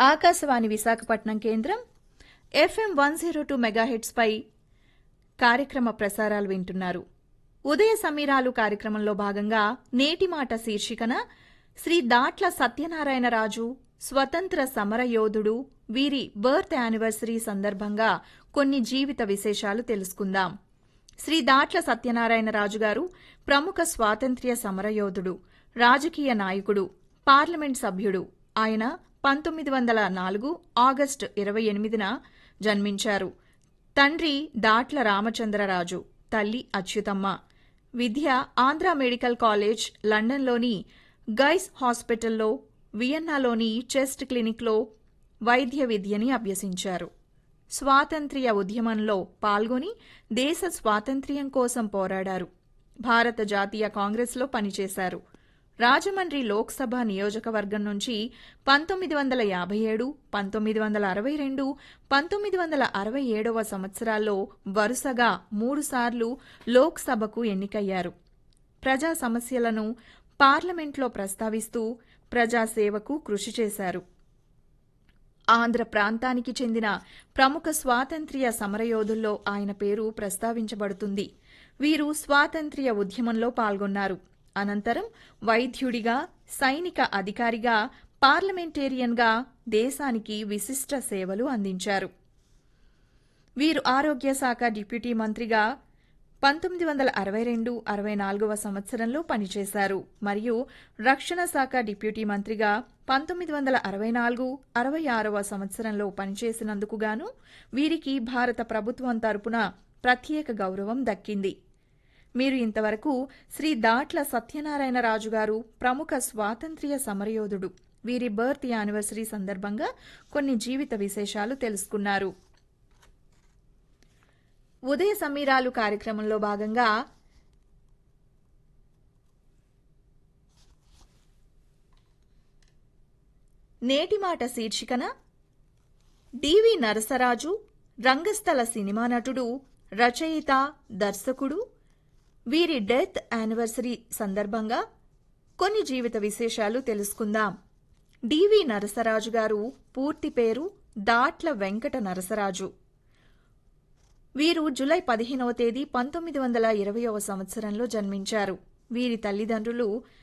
ఆకాశవాణి విశాఖపట్నం కేంద్రం FM one zero two మెగాహెట్స్పై కార్యక్రమ ప్రసారాలు వింటున్నారు ఉదయ సమీరాలు కార్యక్రమంలో భాగంగా నేటి మాట శీర్షికన శ్రీ దాట్ల సత్యనారాయణరాజు స్వతంత్ర సమరయోధుడు వీరి బర్త్ యానివర్సరీ సందర్భంగా కొన్ని జీవిత విశేషాలు తెలుసుకుందాం శ్రీ దాట్ల సత్యనారాయణరాజు గారు ప్రముఖ స్వాతంత్ర్య సమరయోధుడు రాజకీయ నాయకుడు పార్లమెంట్ సభ్యుడు ఆయన పంతొమ్మిది వందల నాలుగు ఆగస్టు ఇరవై ఎనిమిదిన జన్మించారు తండ్రి దాట్ల రామచంద్రరాజు తల్లి అచ్యుతమ్మ విద్య ఆంధ్ర మెడికల్ కాలేజ్ లండన్లోని గైస్ హాస్పిటల్లో వియన్నాలోని చెస్ట్ క్లినిక్లో వైద్య విద్యని అభ్యసించారు స్వాతంత్ర్య ఉద్యమంలో పాల్గొని దేశ స్వాతంత్ర్యం కోసం పోరాడారు భారత జాతీయ కాంగ్రెస్లో పనిచేశారు రాజమండ్రి లోక్సభ నియోజకవర్గం నుంచి పంతొమ్మిది వందల యాభై ఏడు పంతొమ్మిది వందల అరవై రెండు పంతొమ్మిది వందల అరవై ఏడవ సంవత్సరాల్లో వరుసగా మూడుసార్లు లోక్సభకు ఎన్నికయ్యారు ప్రజా సమస్యలను పార్లమెంట్లో ప్రస్తావిస్తూ ప్రజాసేవకు కృషి చేశారు ఆంధ్ర ప్రాంతానికి చెందిన ప్రముఖ స్వాతంత్ర్య సమరయోధుల్లో ఆయన పేరు ప్రస్తావించబడుతుంది వీరు స్వాతంత్ర్య ఉద్యమంలో పాల్గొన్నారు అనంతరం వైద్యుడిగా సైనిక అధికారిగా పార్లమెంటేరియన్గా దేశానికి విశిష్ట సేవలు అందించారు వీరు ఆరోగ్య శాఖ డిప్యూటీ మంత్రిగా పంతొమ్మిది వందల అరవై రెండు అరవై నాలుగవ సంవత్సరంలో పనిచేశారు మరియు రక్షణ శాఖ డిప్యూటీ మంత్రిగా పంతొమ్మిది వందల అరవై నాలుగు అరవై ఆరవ సంవత్సరంలో పనిచేసినందుకు గాను వీరికి భారత ప్రభుత్వం తరపున ప్రత్యేక గౌరవం దక్కింది మీరు ఇంతవరకు శ్రీ దాట్ల సత్యనారాయణరాజు గారు ప్రముఖ స్వాతంత్ర్య సమరయోధుడు వీరి బర్త్ యానివర్సరీ సందర్భంగా కొన్ని జీవిత విశేషాలు తెలుసుకున్నారు ఉదయ సమీరాలు కార్యక్రమంలో భాగంగా నేటి మాట శీర్షికన డివి నరసరాజు రంగస్థల సినిమా నటుడు రచయిత దర్శకుడు వీరి డెత్ యానివర్సరీ సందర్భంగా కొన్ని జీవిత విశేషాలు తెలుసుకుందాం డివి నరసరాజు గారు పూర్తి పేరు దాట్ల వెంకట నరసరాజు వీరు జులై పదిహేనవ తేదీ పంతొమ్మిది వందల ఇరవయవ సంవత్సరంలో జన్మించారు వీరి తల్లిదండ్రులు